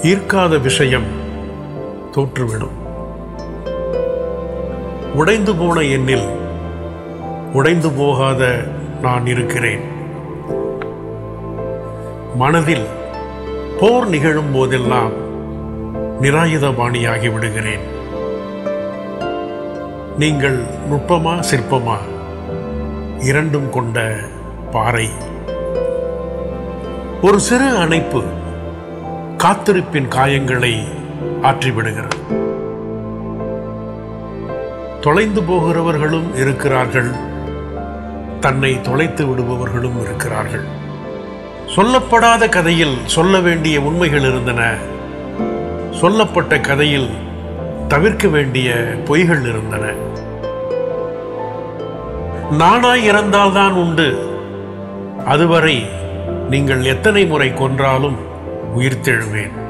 ஈர்க்காத விஷயம் தோற்றுவிடும் உடைந்து போன எண்ணில் உடைந்து போகாத நான் இருக்கிறேன் மனதில் போர் நிகழும் போதெல்லாம் நிராயுதபாணியாகி விடுகிறேன் நீங்கள் நுட்பமா சிற்பமா இரண்டும் கொண்ட பாறை ஒரு சிறு அணைப்பு காத்திருப்பின் காயங்களை ஆற்றிவிடுகிறது தொலைந்து போகிறவர்களும் இருக்கிறார்கள் தன்னை தொலைத்து விடுபவர்களும் இருக்கிறார்கள் சொல்லப்படாத கதையில் சொல்ல வேண்டிய உண்மைகள் இருந்தன சொல்லப்பட்ட கதையில் தவிர்க்க வேண்டிய பொய்கள் இருந்தன நானாய் இறந்தால்தான் உண்டு அதுவரை நீங்கள் எத்தனை முறை கொன்றாலும் உயிர்த்தெழுவேன்